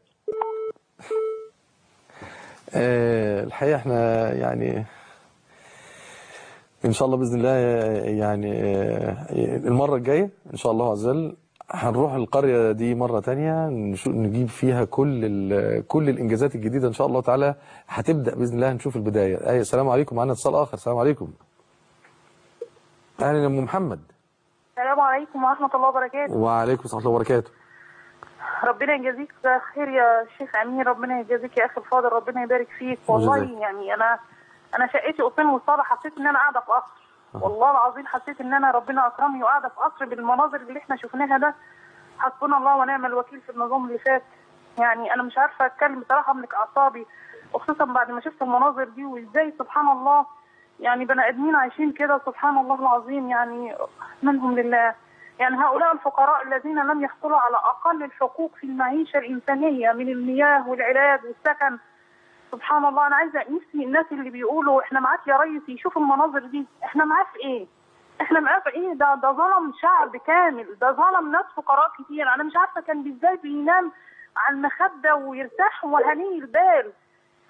آه، الحقيقة احنا يعني ان شاء الله باذن الله يعني آه، المره الجايه ان شاء الله عز وجل هنروح القريه دي مره تانية نشو- نجيب فيها كل ال- كل الانجازات الجديده ان شاء الله تعالى هتبدا باذن الله نشوف البدايه اي السلام عليكم معانا اتصال اخر السلام عليكم اهلا يا ام محمد السلام عليكم ورحمة الله وبركاته وعليكم السلام ورحمه الله وبركاته ربنا يجازيك خير يا شيخ أمين ربنا يجازيك يا أخي الفاضل ربنا يبارك فيك والله جزاك. يعني أنا أنا شقتي قصين وصالة حسيت إن أنا قاعدة في قصر والله العظيم حسيت إن أنا ربنا أكرمني وقاعدة في قصر بالمناظر اللي إحنا شفناها ده حسبنا الله ونعم الوكيل في النظام اللي فات يعني أنا مش عارفة أتكلم بصراحة أملك أعصابي وخصوصا بعد ما شفت المناظر دي وإزاي سبحان الله يعني بني آدمين عايشين كده سبحان الله العظيم يعني منهم لله يعني هؤلاء الفقراء الذين لم يحصلوا على أقل الحقوق في المعيشة الإنسانية من المياه والعلاج والسكن سبحان الله أنا عايزة نفسي الناس اللي بيقولوا إحنا معاك يا ريس يشوفوا المناظر دي إحنا معاه في إيه؟ إحنا معاه في إيه؟ ده ده ظلم شعب كامل ده ظلم ناس فقراء كتير أنا مش عارفة كان إزاي بينام على المخدة ويرتاح وهني البال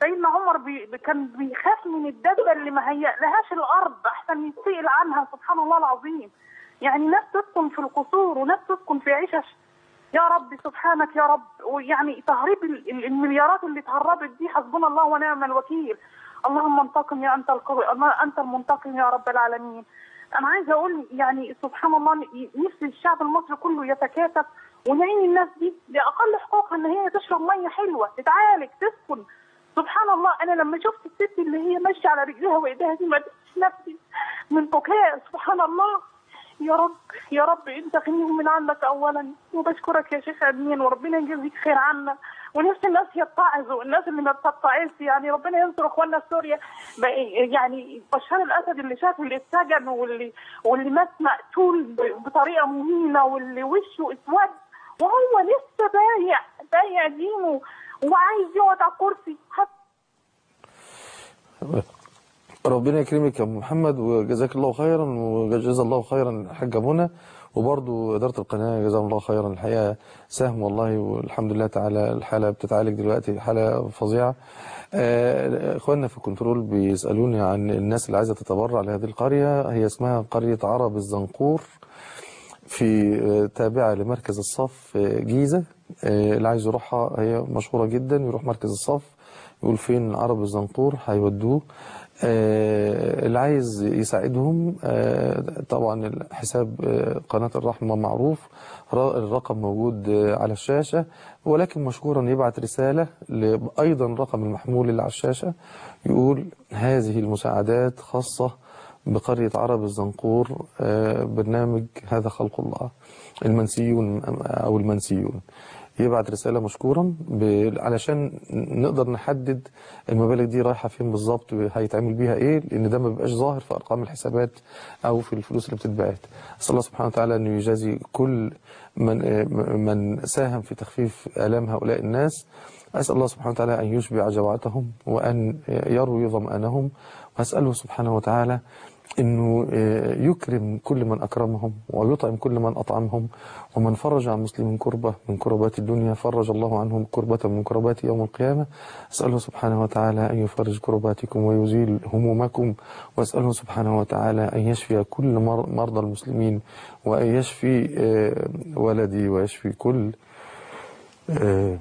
سيدنا عمر بي بي- كان بيخاف من الدابة اللي ما هي لهاش الأرض أحسن يتسئل عنها سبحان الله العظيم يعني ناس تسكن في القصور وناس تسكن في عشش يا رب سبحانك يا رب ويعني تهريب ال- ال- المليارات اللي اتهربت دي حسبنا الله ونعم الوكيل اللهم انتقم يا انت القوي انت المنتقم يا رب العالمين انا عايزه اقول يعني سبحان الله نفسي الشعب المصري كله يتكاتف ونعين الناس دي لاقل حقوقها ان هي تشرب ميه حلوه تتعالج تسكن سبحان الله انا لما شفت الست اللي هي ماشيه على رجلها وايديها دي ما قدرتش نفسي من بكاء سبحان الله يا رب يا رب انت غنيهم من عندك اولا وبشكرك يا شيخ امين وربنا يجزيك خير عنا ونفس الناس يتعظوا الناس اللي ما بتتعظش يعني ربنا ينصر اخواننا في سوريا بقى- يعني بشار الاسد اللي شاف اللي اتسجن واللي واللي مات مقتول ب- بطريقه مهينه واللي وشه اسود وهو لسه بايع بايع دينه وعايز يقعد على الكرسي ربنا يكرمك يا أم محمد وجزاك الله خيرا وجزا الله خيرا الحاجة منى وبرضو إدارة القناة جزاهم الله خيرا الحقيقة سهم والله والحمد لله تعالى الحالة بتتعالج دلوقتي حالة فظيعة آه، إخواننا في الكنترول بيسألوني عن الناس اللي عايزة تتبرع لهذه القرية هي اسمها قرية عرب الزنقور في آه، تابعة لمركز الصف آه، جيزة آه، اللي عايز يروحها هي مشهورة جدا يروح مركز الصف يقول فين عرب الزنقور هيودوه آه، اللي عايز يساعدهم آه، طبعا حساب آه، قناة الرحمة معروف ر- الرقم موجود آه، على الشاشة ولكن مشكورا يبعت رسالة ل- أيضا رقم المحمول اللي على الشاشة يقول هذه المساعدات خاصة بقرية عرب الزنقور آه، برنامج هذا خلق الله المنسيون أو المنسيون يبعت رسالة مشكورا ب- علشان نقدر نحدد المبالغ دي رايحة فين بالظبط هيتعمل بيها ايه لان ده ما بيبقاش ظاهر في ارقام الحسابات او في الفلوس اللي بتتبعت اسال الله سبحانه وتعالى انه يجازي كل من آه، من ساهم في تخفيف الام هؤلاء الناس أسأل الله سبحانه وتعالى أن يشبع جوعتهم وأن يروي ظمأنهم وأسأله سبحانه وتعالى أنه يكرم كل من أكرمهم ويطعم كل من أطعمهم ومن فرج عن مسلم كربة من كربات الدنيا فرج الله عنهم كربة من كربات يوم القيامة أسأله سبحانه وتعالى أن يفرج كرباتكم ويزيل همومكم وأسأله سبحانه وتعالى أن يشفي كل مر- مرضى المسلمين وأن يشفي آه، ولدي ويشفي كل آه،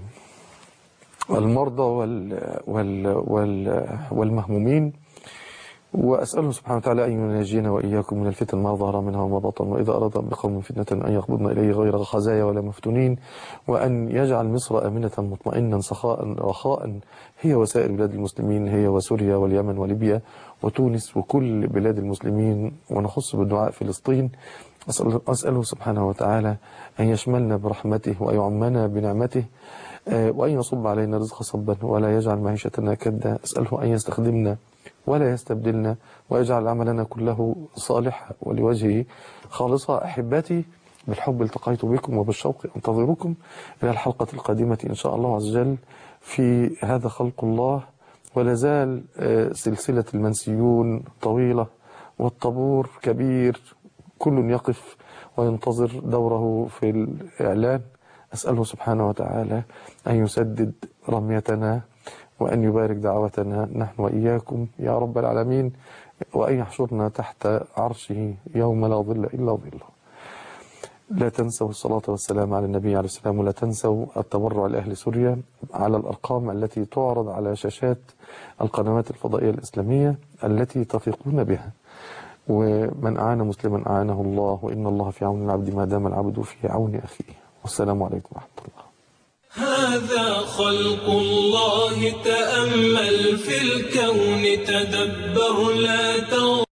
المرضى وال وال وال والمهمومين وأسأله سبحانه وتعالى أن ينجينا وإياكم من الفتن ما ظهر منها وما بطن وإذا أراد بقوم فتنة أن يقبضنا إليه غير خزايا ولا مفتونين وأن يجعل مصر آمنة مطمئنا سخاء رخاء هي وسائر بلاد المسلمين هي وسوريا واليمن وليبيا وتونس وكل بلاد المسلمين ونخص بالدعاء فلسطين أسأل أسأله سبحانه وتعالى أن يشملنا برحمته ويعمنا بنعمته آه، وأن يصب علينا رزق صبا ولا يجعل معيشتنا كدا أسأله أن يستخدمنا ولا يستبدلنا ويجعل عملنا كله صالحا ولوجهه خالصا أحبتي بالحب التقيت بكم وبالشوق أنتظركم إلى الحلقة القادمة إن شاء الله عز وجل في هذا خلق الله ولا زال آه، سلسلة المنسيون طويلة والطابور كبير كل يقف وينتظر دوره في الإعلان أسأله سبحانه وتعالى أن يسدد رميتنا وأن يبارك دعوتنا نحن وإياكم يا رب العالمين وأن يحشرنا تحت عرشه يوم لا ظل إلا ظله لا تنسوا الصلاة والسلام على النبي عليه السلام ولا تنسوا التبرع لأهل سوريا على الأرقام التي تعرض على شاشات القنوات الفضائية الإسلامية التي تثقون بها ومن أعان مسلما أعانه الله وإن الله في عون العبد ما دام العبد في عون أخيه والسلام عليكم ورحمة الله هذا خلق الله تأمل في الكون تدبر لا تغ